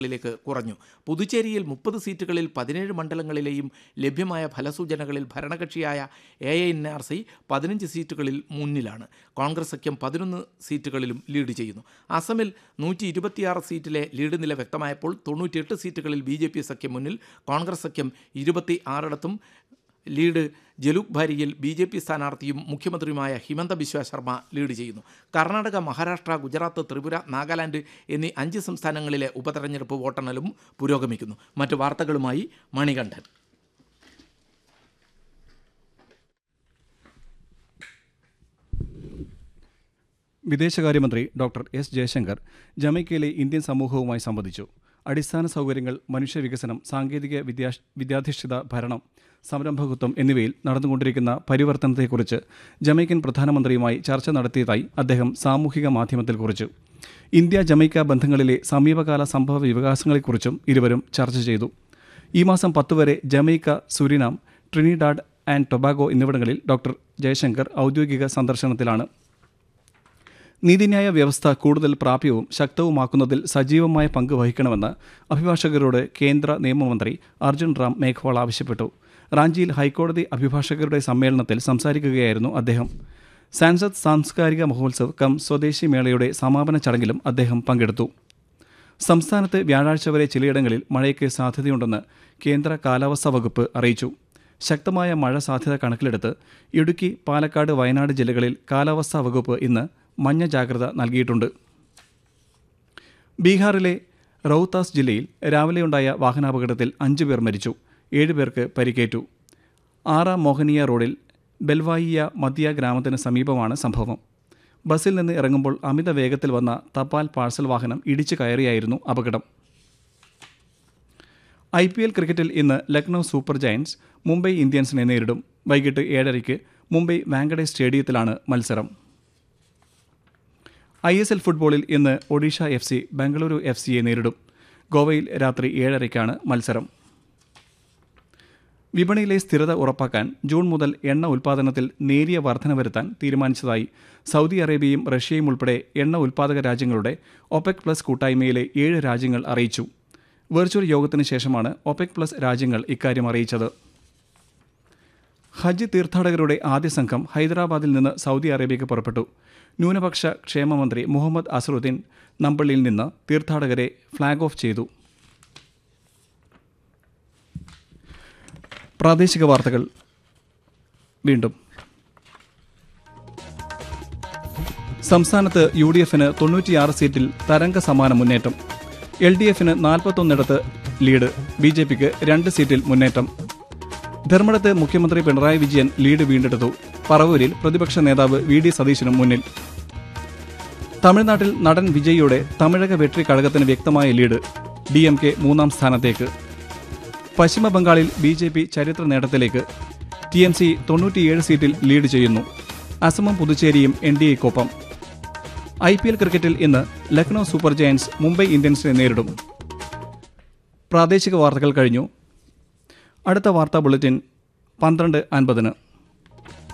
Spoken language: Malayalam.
ിലേക്ക് കുറഞ്ഞു പുതുച്ചേരിയിൽ മുപ്പത് സീറ്റുകളിൽ പതിനേഴ് മണ്ഡലങ്ങളിലെയും ലഭ്യമായ ഫലസൂചനകളിൽ ഭരണകക്ഷിയായ എ എൻ ആർ സി പതിനഞ്ച് സീറ്റുകളിൽ മുന്നിലാണ് കോൺഗ്രസ് സഖ്യം പതിനൊന്ന് സീറ്റുകളിലും ലീഡ് ചെയ്യുന്നു അസമിൽ നൂറ്റി ഇരുപത്തിയാറ് സീറ്റിലെ ലീഡ് നില വ്യക്തമായപ്പോൾ തൊണ്ണൂറ്റിയെട്ട് സീറ്റുകളിൽ ബി ജെ പി സഖ്യം മുന്നിൽ കോൺഗ്രസ് സഖ്യം ഇരുപത്തി ആറിടത്തും ലീഡ് ജലൂക് ഭാരിയിൽ ബി ജെ പി സ്ഥാനാർത്ഥിയും മുഖ്യമന്ത്രിയുമായ ഹിമന്ത ബിശ്വ ശർമ്മ ലീഡ് ചെയ്യുന്നു കർണാടക മഹാരാഷ്ട്ര ഗുജറാത്ത് ത്രിപുര നാഗാലാൻഡ് എന്നീ അഞ്ച് സംസ്ഥാനങ്ങളിലെ ഉപതെരഞ്ഞെടുപ്പ് വോട്ടെണ്ണലും പുരോഗമിക്കുന്നു മറ്റു വാർത്തകളുമായി മണികണ്ഠൻ വിദേശകാര്യമന്ത്രി ഡോക്ടർ എസ് ജയശങ്കർ ജമൈക്കയിലെ ഇന്ത്യൻ സമൂഹവുമായി സംവദിച്ചു അടിസ്ഥാന സൗകര്യങ്ങൾ മനുഷ്യവികസനം സാങ്കേതിക വിദ്യാ വിദ്യാധിഷ്ഠിത ഭരണം സംരംഭകത്വം എന്നിവയിൽ നടന്നുകൊണ്ടിരിക്കുന്ന പരിവർത്തനത്തെക്കുറിച്ച് ജമൈക്കൻ പ്രധാനമന്ത്രിയുമായി ചർച്ച നടത്തിയതായി അദ്ദേഹം സാമൂഹിക മാധ്യമത്തിൽ കുറിച്ചു ഇന്ത്യ ജമൈക്ക ബന്ധങ്ങളിലെ സമീപകാല സംഭവ വികാസങ്ങളെക്കുറിച്ചും ഇരുവരും ചർച്ച ചെയ്തു ഈ മാസം പത്ത് വരെ Jamaica Suriname Trinidad and Tobago എന്നിവിടങ്ങളിൽ ഡോക്ടർ ജയശങ്കർ ഔദ്യോഗിക സന്ദർശനത്തിലാണ് നീതിന്യായ വ്യവസ്ഥ കൂടുതൽ പ്രാപ്യവും ശക്തവുമാക്കുന്നതിൽ സജീവമായ പങ്ക് വഹിക്കണമെന്ന് അഭിഭാഷകരോട് കേന്ദ്ര നിയമമന്ത്രി അർജുൻ റാം മേഘ്വാൾ ആവശ്യപ്പെട്ടു റാഞ്ചിയിൽ ഹൈക്കോടതി അഭിഭാഷകരുടെ സമ്മേളനത്തിൽ സംസാരിക്കുകയായിരുന്നു അദ്ദേഹം സാൻസദ് സാംസ്കാരിക മഹോത്സവ് കം സ്വദേശി മേളയുടെ സമാപന ചടങ്ങിലും അദ്ദേഹം പങ്കെടുത്തു സംസ്ഥാനത്ത് വ്യാഴാഴ്ച വരെ ചിലയിടങ്ങളിൽ മഴയ്ക്ക് സാധ്യതയുണ്ടെന്ന് കേന്ദ്ര കാലാവസ്ഥാ വകുപ്പ് അറിയിച്ചു ശക്തമായ മഴ സാധ്യത കണക്കിലെടുത്ത് ഇടുക്കി പാലക്കാട് വയനാട് ജില്ലകളിൽ കാലാവസ്ഥാ വകുപ്പ് ഇന്ന് മഞ്ഞ ജാഗ്രത നൽകിയിട്ടുണ്ട് ബീഹാറിലെ റൌത്താസ് ജില്ലയിൽ രാവിലെയുണ്ടായ വാഹനാപകടത്തിൽ അഞ്ചു പേർ മരിച്ചു ഏഴുപേർക്ക് പരിക്കേറ്റു ആറാം മോഹനിയ റോഡിൽ ബെൽവായിയ മദ്യ ഗ്രാമത്തിന് സമീപമാണ് സംഭവം ബസ്സിൽ നിന്ന് ഇറങ്ങുമ്പോൾ അമിത വേഗത്തിൽ വന്ന തപാൽ പാഴ്സൽ വാഹനം ഇടിച്ചു കയറിയായിരുന്നു അപകടം ഐ പി എൽ ക്രിക്കറ്റിൽ ഇന്ന് ലക്നൗ സൂപ്പർ ജയൻസ് മുംബൈ ഇന്ത്യൻസിനെ നേരിടും വൈകിട്ട് ഏഴരയ്ക്ക് മുംബൈ വാങ്കഡെ സ്റ്റേഡിയത്തിലാണ് മത്സരം ഐ എസ് എൽ ഫുട്ബോളിൽ ഇന്ന് Odisha F C Bengaluru F സിയെ നേരിടും ഗോവയിൽ രാത്രി ഏഴരയ്ക്കാണ് മത്സരം വിപണിയിലെ സ്ഥിരത ഉറപ്പാക്കാൻ ജൂൺ മുതൽ എണ്ണ ഉൽപ്പാദനത്തിൽ നേരിയ വർധന വരുത്താൻ തീരുമാനിച്ചതായി സൗദി അറേബ്യയും റഷ്യയും ഉൾപ്പെടെ എണ്ണ ഉൽപ്പാദക രാജ്യങ്ങളുടെ ഒപെക് പ്ലസ് കൂട്ടായ്മയിലെ ഏഴ് രാജ്യങ്ങൾ അറിയിച്ചു വെർച്വൽ യോഗത്തിന് ശേഷമാണ് ഒപെക് പ്ലസ് രാജ്യങ്ങൾ ഇക്കാര്യം അറിയിച്ചത് ഹജ്ജ് തീർത്ഥാടകരുടെ ആദ്യ സംഘം ഹൈദരാബാദിൽ നിന്ന് സൗദി അറേബ്യയ്ക്ക് പുറപ്പെട്ടു ന്യൂനപക്ഷ ക്ഷേമമന്ത്രി മുഹമ്മദ് അസറുദ്ദീൻ നമ്പള്ളിയിൽ നിന്ന് തീർത്ഥാടകരെ ഫ്ളാഗ് ഓഫ് ചെയ്തു പ്രാദേശിക വാർത്തകൾ വീണ്ടും സംസ്ഥാനത്ത് യു ഡി എഫിന് തൊണ്ണൂറ്റിയാറ് സീറ്റിൽ തരംഗ സമാന മുന്നേറ്റം എൽ ഡി എഫിന് നാൽപ്പത്തൊന്നിടത്ത് ലീഡ് ബി ജെ പിക്ക് രണ്ട് സീറ്റിൽ മുന്നേറ്റം ധർമ്മടത്ത് മുഖ്യമന്ത്രി പിണറായി വിജയൻ ലീഡ് വീണ്ടെടുത്തു പറവൂരിൽ പ്രതിപക്ഷ നേതാവ് വി ഡി സതീശനും മുന്നിൽ തമിഴ്നാട്ടിൽ നടൻ വിജയിയുടെ തമിഴക വെട്രി കഴകത്തിന് വ്യക്തമായ ലീഡ് ഡി എം കെ മൂന്നാം സ്ഥാനത്തേക്ക് പശ്ചിമ ബംഗാളിൽ ബി ജെ പി ചരിത്ര നേട്ടത്തിലേക്ക് ടി എം സി തൊണ്ണൂറ്റിയേഴ് സീറ്റിൽ ലീഡ് ചെയ്യുന്നു അസമും പുതുച്ചേരിയും എൻ ഡി എക്കൊപ്പം ഐ പി എൽ ക്രിക്കറ്റിൽ ഇന്ന് ലക്നൌ സൂപ്പർ ജയൻസ് മുംബൈ ഇന്ത്യൻസിനെ നേരിടും പ്രാദേശിക വാർത്തകൾ കഴിഞ്ഞു അടുത്ത വാർത്താ ബുള്ളറ്റിൻ പന്ത്രണ്ട് അൻപതിന്